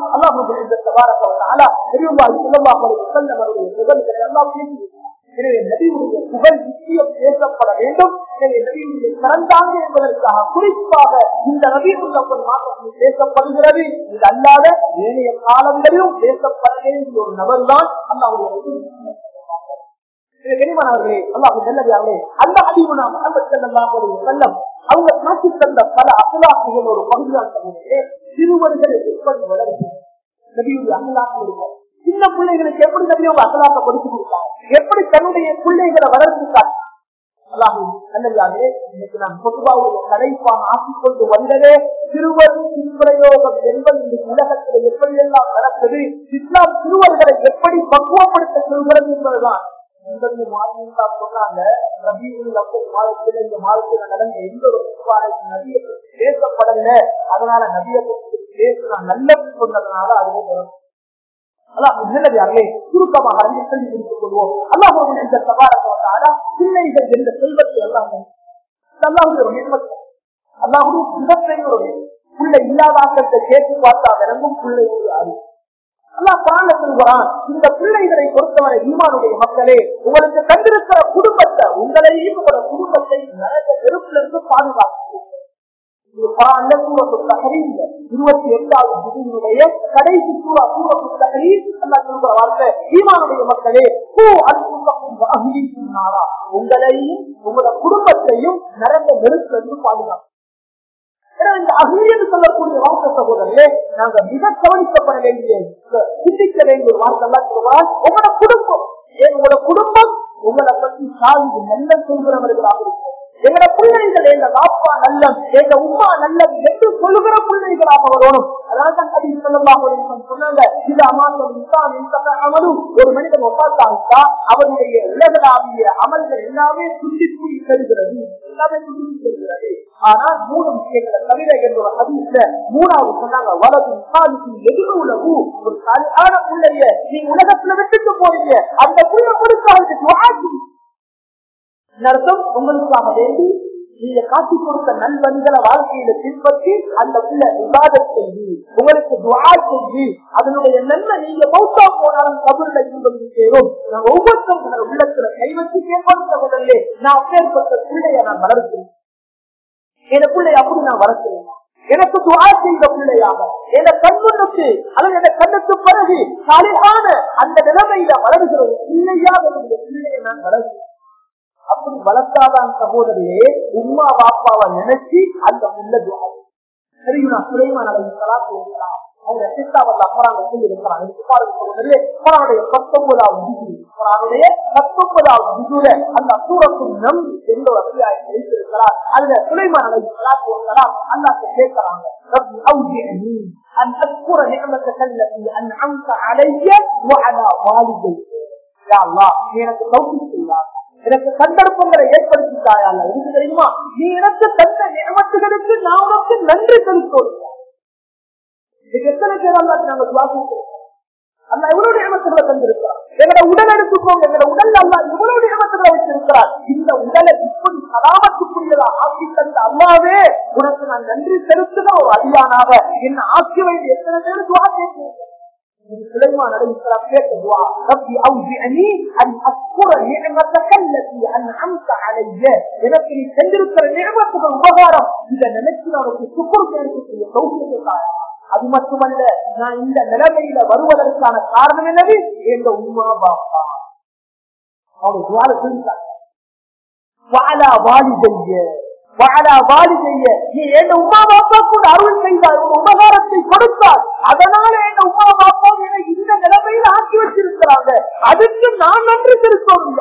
புகழ் நிச்சயம் பேசப்பட வேண்டும் நபியுடைய பிறந்தாங்க என்பதற்காக குறிப்பாக இந்த நபியுள்ள மாற்றம் பேசப்படுகிறது இது அல்லாத ஏனைய காலங்களிலும் பேசப்பட வேண்டிய ஒரு நபர் தான் அல்லாவுடைய கனிமனவர்களே அல்லாஹு நல்லதார்களே அந்த அதிமுனா முகமது ஸல்லல்லாஹு அலைஹி வஸல்லம் அவங்க காட்சி தந்த பல அகலாக்குகள் ஒரு பகுதியாக சிறுவர்கள் எப்படி வளர்ந்து நபியுடைய அகலாக்கு இருக்கும் சின்ன பிள்ளைகளுக்கு எப்படி நபி அவங்க அகலாக்க கொடுத்து கொடுத்தாங்க எப்படி தன்னுடைய பிள்ளைகளை வளர்த்துட்டாங்க அல்லாஹு நல்லதாகவே இன்னைக்கு நாம் பொதுவாக கடைப்பாக ஆக்கிக் கொண்டு வந்ததே சிறுவர் பிரயோகம் என்பது இந்த உலகத்தில் எப்படியெல்லாம் நடக்குது இஸ்லாம் சிறுவர்களை எப்படி பக்குவப்படுத்த சொல்கிறது என்பதுதான் என்பது மாதம் சொன்னாங்க நபியுள்ள மாதத்தில் இந்த மாதத்தில் நடந்த எந்த ஒரு விவகாரம் நபியை பற்றி பேசப்படல அதனால நபியை பற்றி பேச நல்லது சொன்னதுனால அதுவே வரும் நல்லதாகவே சுருக்கமாக அறிந்து சொல்லி கொடுத்துக் கொள்வோம் அல்லாஹ் இந்த சவாரத்தை பிள்ளைகள் என்ற செல்வத்தை எல்லாம் அல்லாஹுடைய ஒரு நிர்மத்தை அல்லாஹுடைய சிவத்தை ஒரு பிள்ளை இல்லாதாக்கத்தை கேட்டு பார்த்தா விளங்கும் பிள்ளை ஒரு அறிவு அல்லாஹ் குரான்ல சொல்கிறான் இந்த பிள்ளைகளை பொறுத்தவரை ஈமானுடைய மக்களே உங்களுக்கு கண்டிருக்கிற குடும்பத்தை உங்களையும் உங்களோட குடும்பத்தை நரக நெருப்பிலிருந்து பாதுகாக்கும் இருபத்தி எட்டாவது விதியினுடைய கடைசி சூறா சூரத்து தகரீர் அல்லா சொல்கிற வார்த்தை ஈமானுடைய மக்களே பூ அன்புக்கும் உங்களையும் உங்களோட குடும்பத்தையும் நரக நெருப்பிலிருந்து பாதுகாக்கும் இந்த அகிலியன்னு சொல்லக்கூடிய வார்த்தை சகோதரர்களே நாங்க மிக கவனிக்கப்பட வேண்டிய சிந்திக்க வேண்டிய ஒரு வார்த்தை எல்லாம் சொல்லுவார் உங்களோட குடும்பம் உங்களோட குடும்பம் உங்களை பற்றி சாதி நல்ல சொல்கிறவர்களாக இருக்கும் எங்களோட பிள்ளைகள் எங்க பாப்பா நல்லம் எங்க உமா நல்லம் என்று சொல்லுகிற பிள்ளைகளாக வரணும் அதான் கடி சொல்லமாக சொன்னாங்க இது அமாசம் அமலும் ஒரு மனிதன் ஒப்பாத்தாக்கா அவருடைய உலகளாவிய அமல்கள் எல்லாமே சுண்டி கூடி செல்கிறது எல்லாமே சுண்டி செல்கிறது ஆனால் மூணு விஷயங்களை தவிர என்ற அதிர்ஷ்ட மூணாவது சொன்னாங்க வலது விசாரிக்கு எதிர உலகு ஒரு சரியான பிள்ளைய நீ உலகத்துல விட்டுட்டு போறீங்க அந்த புள்ள கொடுக்காது அர்த்தம் உங்களுக்காக வேண்டி நீங்க காட்டி கொடுத்த நல்வழிகளை வாழ்க்கையில பின்பற்றி அந்த உள்ள விவாதம் செஞ்சு உங்களுக்கு துவா செஞ்சு அதனுடைய நன்மை நீங்க மௌத்தா போனாலும் கபூர்ல இருந்து சேரும் நாங்க ஒவ்வொருத்தரும் உங்களோட உள்ளத்துல கை வச்சு கேட்பது முதல்ல நான் அப்பேற்பட்ட பிள்ளைய நான் வளர்த்தேன் என் பிள்ளை அப்படி நான் வளர்த்தேன் எனக்கு துவா செய்த பிள்ளையாக என கண்முன்னுக்கு அல்லது என கண்ணுக்கு பிறகு சாலையான அந்த நிலைமையில வளர்கிற பிள்ளையாக என்னுடைய பிள்ளையை நான் வளர்த்தேன் அப்படி வளர்த்தாதான் சகோதரியே உமா பாப்பாவை நினைச்சு அந்த முள்ள துவா தெரியுமா சுலைமான் அலை அவங்க சித்தாவல்ல அப்புறம் சொல்லி இருக்கிறாங்க இதுக்கு பாருங்க சகோதரர்களே, குர்ஆனுடைய பத்தொன்பதாவது விதி குர்ஆனுடைய பத்தொன்பதாவது விதியில அந்த சூரத்தின் நம் என்ற ஒரு அத்தியாயம் வைத்திருக்கிறார் அதுல சுலைமான் அலைஹி ஸலாத்து வஸலாம் அல்லாஹ் கேட்கிறாங்க ரப்பி அவ்ஜிஅனி அன் அஸ்குர நிஅமத்தக அல்லதி அன்அம்த அலைய வஅலா வாலிதை யா அல்லாஹ் நீ எனக்கு தௌஃபீக் செய்யா எனக்கு சந்தர்ப்பங்களை ஏற்படுத்திட்டாயா அல்ல எதுக்கு தெரியுமா நீ எனக்கு தந்த நியமத்துகளுக்கு நான் உனக்கு நன்றி செலுத்தோம் இதுக்கு எத்தனை பேர் அல்லா நாங்க சுவாசிக்கிறோம் அல்ல எவ்வளவு நியமத்துகளை தந்திருக்கிறார் எங்களோட உடல் எடுத்துக்கோங்க எங்களோட உடல் அல்லா எவ்வளவு நியமத்துகளை வச்சிருக்கிறார் இந்த உடலை இப்படி சலாமத்துக்குரியதா ஆக்கி தந்த அல்லாவே உனக்கு நான் நன்றி செலுத்துகிற ஒரு அடியானாக என்ன ஆக்கி வைத்து எத்தனை பேர் சுவாசிக்கிறோம் سليمان عليه السلام كتب ربي أوزعني أن أذكر نعمتك التي أنعمت علي எனக்கு நீ சென்றிருக்கிற நியமத்துகள் உபகாரம் இதை நினைச்சு நான் உனக்கு சுக்குர் கிடைக்கக்கூடிய சௌக்கியத்தை அது மட்டுமல்ல நான் இந்த நிலைமையில வருவதற்கான காரணம் என்னது எங்க உமா பாப்பா அவங்க துவார சொல்லிட்டாங்க வாழா வாலி செய்ய வாழா வாலி செய்ய நீ என் உமா பாப்பா கூட அருள் செய்தார் ஒரு உபகாரத்தை கொடுத்தார் அதனால என் உமா பாப்பா என்னை இந்த நிலைமையில ஆக்கி வச்சிருக்கிறாங்க அதுக்கு நான் நன்றி செலுத்தோம்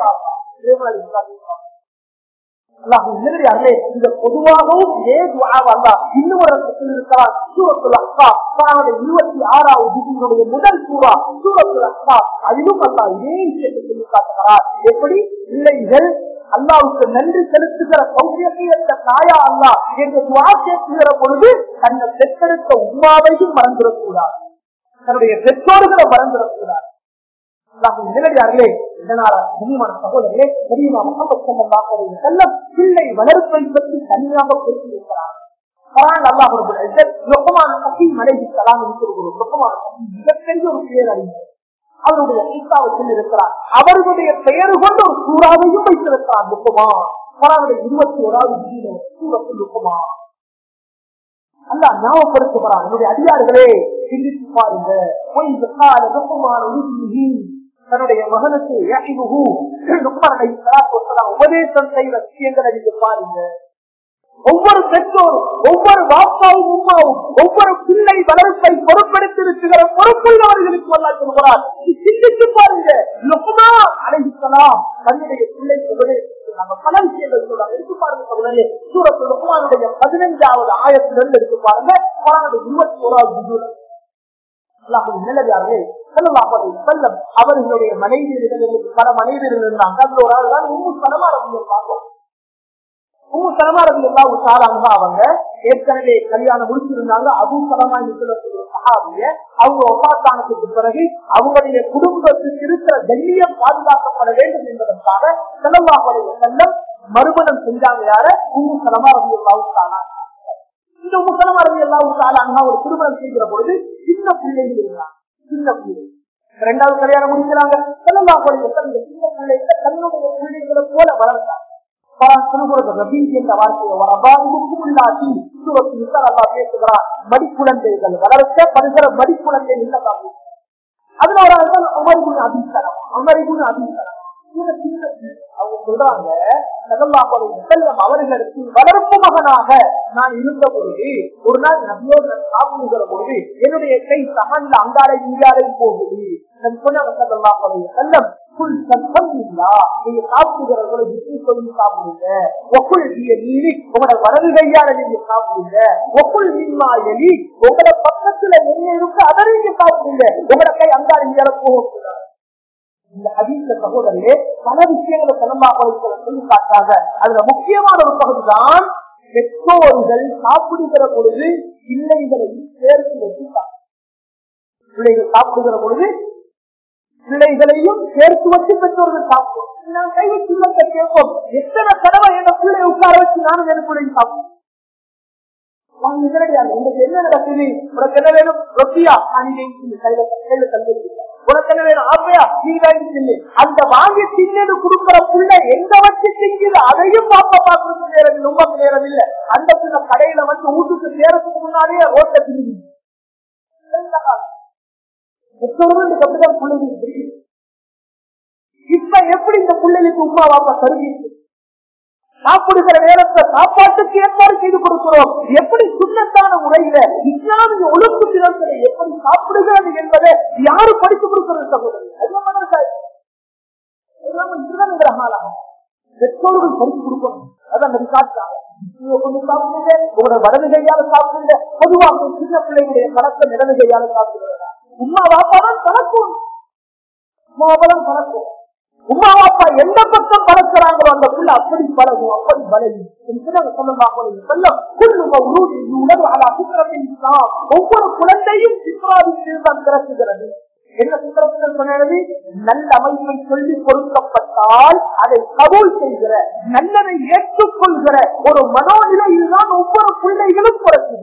அல்லாஹே இந்த பொதுவாகவும் இதே துவாவ அல்லா இன்னும் ஒரு சொல்லியிருக்கிறார் சூரத்துல் அக்கா தன்னுடைய இருபத்தி ஆறாவது விதியினுடைய முதல் சூறா சூரத்துல் அக்கா அதிலும் அல்லா இதே விஷயத்தை சொல்லி காட்டுகிறார் எப்படி பிள்ளைகள் அல்லாவுக்கு நன்றி செலுத்துகிற சௌக்கியத்தையற்ற தாயா அல்லா என்று துவா கேட்குகிற பொழுது தன்னை பெற்றெடுத்த உமாவையும் மறந்துடக்கூடாது தன்னுடைய பெற்றோர்களை மறந்துடக்கூடாது நிலடியார்களே இதனால முனிமான சகோதரர்களே பெரியமா முகமது சல்லாஹ் செல்லம் பிள்ளை வளர்ப்பை பற்றி தனியாக பேசியிருக்கிறார் குரான் அல்லாஹ் லுக்கமான ஹக்கீம் அலைஹி ஸலாம் இருக்கிறது லுக்கமான ஹக்கீம் மிகப்பெரிய ஒரு பேர் அறிஞர் அவருடைய சீத்தாவை சொல்லியிருக்கிறார் அவர்களுடைய பெயர் கொண்ட ஒரு சூறாவையும் வைத்திருக்கிறார் லுக்குமா குரானுடைய இருபத்தி ஓராவது சூரத்தில் லுக்குமா அல்ல ஞாபகப்படுத்துகிறார் என்னுடைய அதிகாரிகளே சிந்தித்து பாருங்க பொய் கால லுக்குமான உறுதி தன்னுடைய மகனுக்கு உபதேசம் செய்த விஷயங்களை நீங்க பாருங்க ஒவ்வொரு பெற்றோரும் ஒவ்வொரு வாப்பாவும் உமாவும் ஒவ்வொரு பிள்ளை வளர்ப்பை பொறுப்படுத்திருக்கிற பொறுப்புள்ளவர்களுக்கு அல்லா சொல்கிறார் சிந்தித்து பாருங்க லுக்குமா அழைக்கலாம் தன்னுடைய பிள்ளைக்கு உபதேசிக்கிறாங்க பல விஷயங்கள் சொல்றாங்க எடுத்து பாருங்க சொல்றது சூரத்து லுக்குமானுடைய பதினைஞ்சாவது ஆயிரத்திலிருந்து எடுத்து பாருங்க இருபத்தி ஓராவது அவர்களுடைய மனைவியர்கள் பல மனைவியர்கள் இருந்தாங்க அதுல ஒரு ஆள் தான் உம்மு சலமாரவியை பார்த்தோம் உம்மு சலமாரவி எல்லாம் உஷாராங்க அவங்க ஏற்கனவே கல்யாணம் முடிச்சிருந்தாங்க அதுவும் சலமா சொல்லக்கூடிய சகாவிய அவங்க ஒப்பாத்தானத்துக்கு பிறகு அவங்களுடைய குடும்பத்துக்கு இருக்கிற கண்ணியம் பாதுகாக்கப்பட வேண்டும் என்பதற்காக செலவாக செல்லம் மறுமணம் செஞ்சாங்க யார உம்மு சலமாரவி எல்லாம் உஷாரா இந்த முசலம் அரபி எல்லாம் ஒரு திருமணம் செய்கிற பொழுது சின்ன பிள்ளைகள் இருந்தாங்க சின்ன பிள்ளை இரண்டாவது கல்யாணம் முடிக்கிறாங்க செல்லல்லா போல இந்த சின்ன பிள்ளைகளை தன்னுடைய பிள்ளைகளை போல வளர்த்தாங்க மடிக்குழந்தைகள் வளர்த்த பரிசர மடிக்குழந்தை இல்லதான் அதுல ஒரு அமரிகுண அபிசரம் அமரிகுண அபிசரம் அவங்க சொல்றாங்க அவர்களுக்கு வளர்ப்பு மகனாக நான் இருந்த பொழுது ஒரு நாள் நபியோடு சாப்பிடுகிற பொழுது என்னுடைய கை சகந்த அங்காரை இங்காரை போகுது செல்லம் நீங்க சாப்பிடுகிறவங்களை விட்டு சொல்லி சாப்பிடுங்க ஒக்குள் நீரி உங்களோட வலது கையால நீங்க சாப்பிடுங்க ஒக்குள் மீன்மா எலி உங்களோட பக்கத்துல என்ன இருக்கு அதை நீங்க சாப்பிடுங்க உங்களோட கை அங்காரை இங்கார போகக்கூடாது இந்த அதிக சகோதரே பல விஷயங்களை தலைமாக்களை சொல்லி காட்டாங்க அதுல முக்கியமான ஒரு பகுதி தான் பெற்றோர்கள் சாப்பிடுகிற பொழுது பிள்ளைகளை சேர்த்து வச்சுட்டாங்க பிள்ளைகள் சாப்பிடுகிற பொழுது பிள்ளைகளையும் சேர்த்து வச்சு பெற்றோர்கள் சாப்பிடுவோம் நான் கை வச்சு கேட்போம் எத்தனை தடவை என்ன பிள்ளை உட்கார வச்சு நானும் என் பிள்ளைங்க சாப்பிடுவோம் என்ன நடக்குது உனக்கு என்ன வேணும் ரொட்டியா நீங்க கையில கையில தந்து உனக்கு என்ன வேணும் ஆப்பையா நீ வாங்கி தின்னு அந்த வாங்கி தின்னு கொடுக்கிற புள்ள எங்க வச்சு திங்குது அதையும் பாப்பா பாக்குறதுக்கு நேரம் இல்லை உங்களுக்கு நேரம் இல்ல அந்த புள்ள கடையில வந்து வீட்டுக்கு நேரத்துக்கு முன்னாடியே ஓட்ட தின்னு அப்படிதான் பிள்ளைங்களுக்கு தெரியும் இப்ப எப்படி இந்த பிள்ளைகளுக்கு உமா வாப்பா கருதி சாப்பிடுகிற நேரத்தை சாப்பாட்டுக்கு ஏற்பாடு செய்து கொடுக்கிறோம் எப்படி சுண்ணத்தான முறையில இஸ்லாமிய ஒழுக்கு திறன்களை எப்படி சாப்பிடுகிறது என்பதை யாரு படித்து கொடுக்கிறது சகோதரி அதுதான் மதரசா. எல்லாமே இதுதான் என்கிற ஆளாகும். பெற்றோர்கள் படித்து கொடுக்கணும் அதான் நபி காட்டுறாங்க. நீங்க கொஞ்சம் சாப்பிடுங்க உங்களோட வலது கையால சாப்பிடுங்க பொதுவாக சின்ன பிள்ளைகளுடைய பழக்கம் இடது கையால சாப்பிடுகிறதா உமா வாப்பாதான் பழக்கம் உமாவெல்லாம் பழக்கம் உமா அப்பா எந்த பக்கம் பழக்கிறாங்களோ அந்த புள்ள அப்படி பழகும் அப்படி பழகும் ஒவ்வொரு குழந்தையும் சித்ராவின் தான் பிறக்குகிறது என்ன சித்திரத்தில் சொன்னது நல்ல அமைப்பை சொல்லி கொடுக்கப்பட்டால் அதை கபூல் செய்கிற நல்லதை ஏற்றுக்கொள்கிற ஒரு மனோநிலையில் தான் ஒவ்வொரு பிள்ளைகளும் பிறக்குது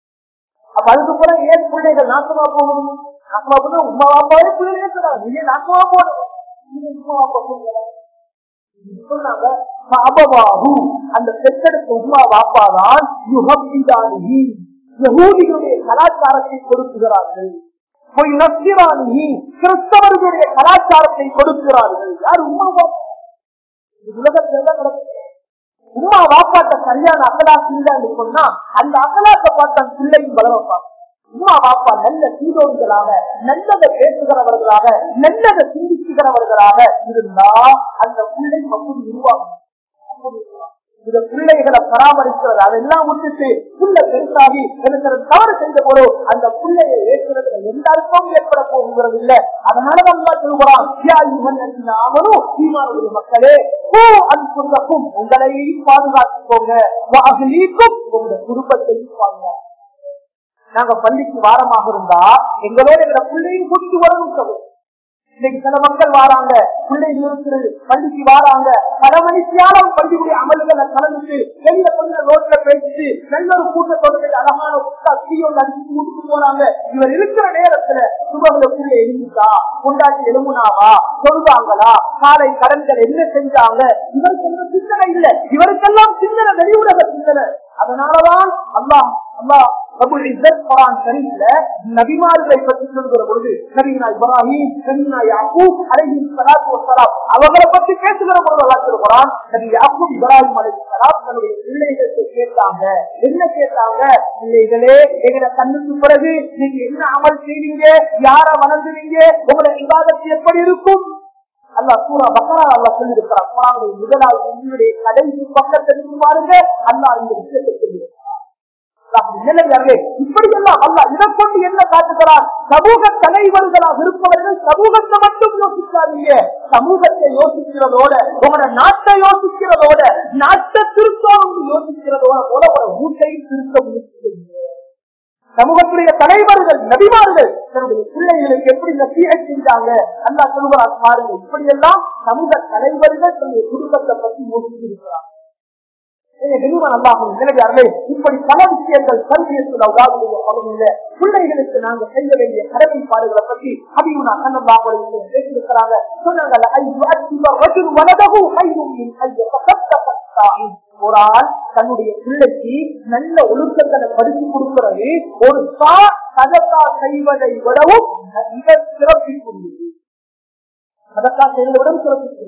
அப்ப அதுக்கு போல ஏன் பிள்ளைகள் நாசமா போகணும் நாசமா போனா உமா அப்பாவே பிள்ளைங்க இருக்கிறாங்க நீங்க நாசமா போகணும் நீங்க உமா அப்பா போகணும் சொன்னாங்க அபவாகு அந்த பெற்றெடுத்த உமா வாப்பாதான் யுகப்பிதானி யகூதிகளுடைய கலாச்சாரத்தை கொடுக்குகிறார்கள் பொய் நசிராணி கிறிஸ்தவர்களுடைய கலாச்சாரத்தை கொடுக்கிறார்கள் யார் உமா வாப்பா இது உலகத்தில் தான் நடக்குது உமா வாப்பாட்ட சரியான அகலாக்கு இல்லைன்னு சொன்னா அந்த அகலாக்க பார்த்தா பிள்ளையும் வளர வைப்பாங்க உமா வாப்பா நல்ல சீதோடிகளாக நல்லதை பேசுகிறவர்களாக நல்லதை சிந்திக்குகிறவர்களாக இருந்தா அந்த பிள்ளை அப்படி உருவாகும் அப்படி உருவாகும். இந்த பிள்ளைகளை பராமரிக்கிறது அதெல்லாம் விட்டுட்டு புள்ள பெருசாகி இருக்கிற தவறு செய்த போதோ அந்த பிள்ளையை ஏற்கிறதுல எந்த அர்த்தமும் ஏற்பட போகிறது இல்லை அதனாலதான் அல்லா சொல்கிறான் யா யுகன் நாமனும் சீமானுடைய மக்களே ஓ அன்புக்கும் உங்களையும் பாதுகாத்துக்கோங்க வாகலீக்கும் உங்களுடைய குடும்பத்தையும் பாதுகாத்து நாங்க பள்ளிக்கு வாரமாக இருந்தா எங்களோட எங்க பிள்ளையும் கூட்டிட்டு வரணும் சொல்லுவோம் இன்னைக்கு சில மக்கள் வாராங்க பிள்ளைங்க இருக்கிறது பள்ளிக்கு வாராங்க பல மணிக்காலம் பள்ளியுடைய அமல்களை கலந்துட்டு வெளியில கொஞ்சம் ரோட்ல பேசிட்டு நல்ல ஒரு கூட்டத்தோட அழகான தீயோடு அடிச்சு முடிச்சு போறாங்க இவர் இருக்கிற நேரத்துல சுபகுல பிள்ளை எழுந்துட்டா கொண்டாட்டி எழுமுனாவா சொல்றாங்களா காலை கடன்கள் என்ன செஞ்சாங்க இவருக்கு எந்த சிந்தனை இல்லை இவருக்கெல்லாம் சிந்தனை வெளியுலக சிந்தனை அதனாலதான் அல்லாஹ் அல்லாஹ் ரபுல் இஸ்ஸத் குர்ஆன் ஷரீஃப்ல நபிமார்களை பற்றி சொல்கிற பொழுது நபினா இப்ராஹிம் நபினா யாக்கூப் அலைஹி ஸலாத்து வஸலாம் அவங்களை பற்றி பேசுகிற பொழுது அல்லாஹ் சொல்கிறான் நபி யாக்கூப் இப்ராஹிம் அலைஹி ஸலாம் தன்னுடைய பிள்ளைகளுக்கு கேட்டாங்க என்ன கேட்டாங்க பிள்ளைகளே எங்களை கண்ணுக்கு பிறகு நீங்க என்ன அமல் செய்வீங்க யார வணங்குவீங்க உங்களை இபாதத்து எப்படி இருக்கும் அல்லாஹ் சூரா பக்கரா அல்லாஹ் சொல்லியிருக்கிறார் குர்ஆனுடைய முதலாவது உங்களுடைய கடைசி பக்கத்திற்கு பாருங்க அல்லாஹ் இந்த விஷயத்தை சொல்லியிருக்கிறார் இப்படி எல்லாம் அல்ல இதை கொண்டு என்ன காட்டுகிறார் சமூக தலைவர்களாக இருப்பவர்கள் சமூகத்தை மட்டும் யோசிக்காதீங்க சமூகத்தை யோசிக்கிறதோட உங்களோட நாட்டை யோசிக்கிறதோட நாட்டை திருத்தம் யோசிக்கிறதோட போல ஒரு வீட்டையும் திருத்த முயற்சி சமூகத்துடைய தலைவர்கள் நபிமார்கள் தன்னுடைய பிள்ளைகளுக்கு எப்படி நசீகை செஞ்சாங்க அல்லா சொல்லுவார் பாருங்க இப்படி எல்லாம் சமூக தலைவர்கள் தன்னுடைய குடும்பத்தை பற்றி யோசிச்சிருக்கிறார் இப்படி பல விஷயங்கள் கல்வியத்தில் பகுதியில பிள்ளைகளுக்கு நாங்க செய்ய வேண்டிய கடமைப்பாடுகளை பற்றி அதிகமா கண்ணமாக பேசியிருக்கிறாங்க ஒரு ஆள் தன்னுடைய பிள்ளைக்கு நல்ல ஒழுக்கங்களை படித்து கொடுக்கிறது ஒரு சா சதக்கா செய்வதை விடவும் மிக சிறப்பிக்குரியது அதற்கா செய்வதுடன்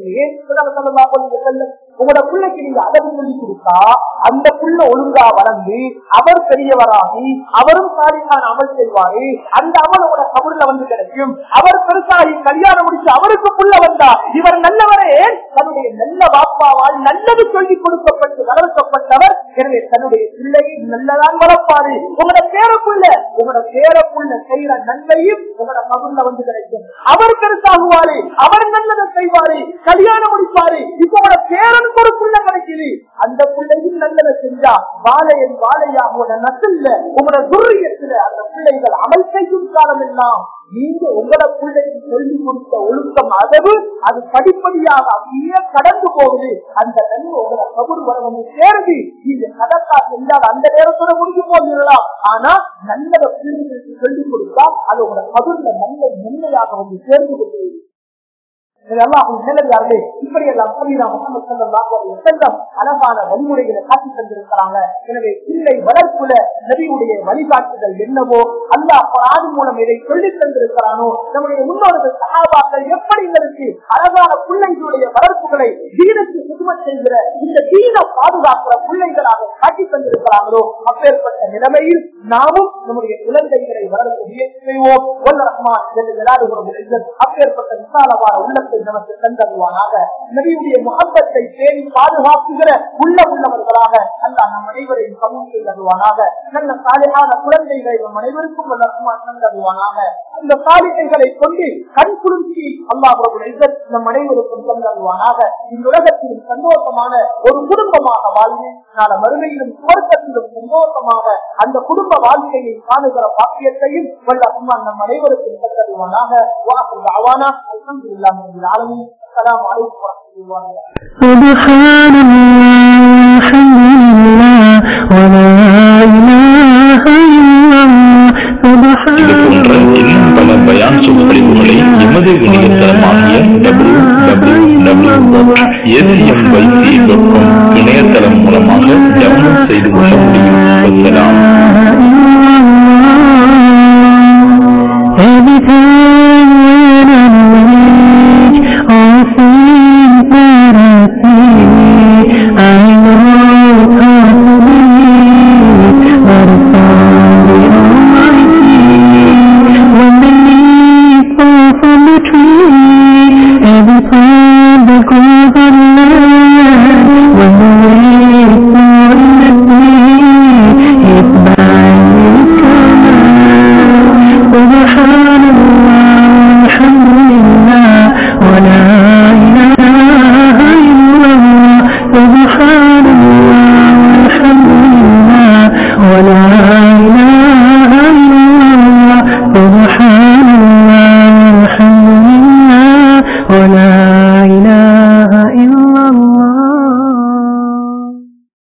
உங்களோட பிள்ளைக்கு நீங்க அதவு சொல்லி கொடுத்தா அந்த புள்ள ஒழுங்கா வளர்ந்து அவர் பெரியவராகி அவரும் சாதிக்கான அமல் செய்வாரு அந்த அமல் உங்களோட கபூர்ல வந்து கிடைக்கும் அவர் பெருசாகி கல்யாணம் முடிச்சு அவருக்கு புள்ள வந்தா இவர் நல்லவரே தன்னுடைய நல்ல வாப்பாவால் நல்லது சொல்லி கொடுக்கப்பட்டு வளர்க்கப்பட்டவர் எனவே தன்னுடைய பிள்ளையை நல்லதான் வளர்ப்பாரு உங்களோட பேரப்புள்ள உங்களோட பேரப்புள்ள செய்யற நன்மையும் உங்களோட கபூர்ல வந்து கிடைக்கும் அவர் பெருசாகுவாரு அவர் நல்லதை செய்வாரு கல்யாணம் முடிப்பாரு இப்ப உங்களோட பேரனுக்கு ஒரு புள்ள கிடைக்குது அந்த பிள்ளையும் நல்லதை செஞ்சா வாழையன் வாழையாக உங்களோட நசில்ல உங்களோட துரியத்துல அந்த பிள்ளைகள் அமல் செய்யும் காலம் எல்லாம் நீங்க உங்களோட பிள்ளைக்கு சொல்லி கொடுத்த ஒழுக்கம் அளவு அது படிப்படியாக அப்படியே கடந்து போகுது அந்த நன்மை உங்களோட கபூர் வர வந்து சேருது நீங்க கடக்கா செஞ்சால் அந்த நேரத்தோட முடிஞ்சு போகிறலாம் ஆனா நல்லத பிள்ளைகளுக்கு சொல்லிக் கொடுத்தா அது உங்களோட கபூர்ல நல்ல நன்மையாக வந்து சேர்ந்து கொண்டு நல்லதார்களே இப்படி எல்லாம் புரியுதா முகமது ஸல்லல்லாஹு அலைஹி வஸல்லம் அழகான வழிமுறைகளை காட்டி தந்திருக்கிறாங்க எனவே பிள்ளை வளர்ப்புல நபியுடைய வழிகாட்டுதல் என்னவோ அல்லாஹ் குர்ஆன் மூலம் இதை சொல்லித் தந்திருக்கிறானோ நம்முடைய முன்னோர்கள் சஹாபாக்கள் எப்படி இதற்கு அழகான பிள்ளைகளுடைய வளர்ப்புகளை தீனுக்கு சுத்தம செய்கிற இந்த தீன பாதுகாக்கிற பிள்ளைகளாக காட்டி தந்திருக்கிறார்களோ அப்பேற்பட்ட நிலைமையில் நாமும் நம்முடைய குழந்தைகளை வளர்க்க முயற்சி செய்வோம் வல்ல ரஹ்மான் ஜல்ல ஜலாலுஹு இஸ்ஸத் அப்பேற்பட்ட விசாலமான உள்ளத்தை நமக்கு தந்தருவானாக நபியுடைய முகப்பத்தை பேணி பாதுகாக்குகிற உள்ள உள்ளவர்களாக அல்லாஹ் நம் அனைவரையும் சமூகத்தில் தருவானாக நல்ல சாலையான குழந்தைகளை நம் அனைவருக்கும் வல்ல ரஹ்மான் தந்தருவானாக அந்த சாலிகைகளை கொண்டு கண் குளிர்ச்சி அல்லாஹ் இஸ்ஸத் நம் அனைவருக்கும் தந்தருவானாக இந்த உலகத்தில் சந்தோஷமான ஒரு குடும்பமாக வாழ்ந்து நாள மறுமையிலும் சுவர்க்கத்திலும் சந்தோஷமாக அந்த குடும்ப வாழ்க்கையை காணுகிற பாக்கியத்தையும் வல்ல ரஹ்மான் நம் அனைவருக்கும் தந்தருவானாக வாக்கு தாவானா அல்ஹம்துலில்லாஹி ரப்பில் ஆலமீன் அஸ்ஸலாமு அலைக்கும் வரஹ்மத்துல்லாஹி سبحان الله الحمد لله ولا إله إلا الله இது போன்ற இன்னும் பல பயான் சொற்பொழிவுகளை எமது இணையதளமாகிய W W W ACM YC dot com இணையதளம் மூலமாக டவுன்லோட் செய்து கொள்ள முடியும் வசலாம் Every time when I'm awake, all things that I see, I know it's hard to believe, but it's only Almighty. When the leaves fall from the tree, every plant that grows on land, when the waves fall in the sea, it's by His command. سبحان الله الحمد لله ولا إله إلا الله سبحان الله الحمد لله ولا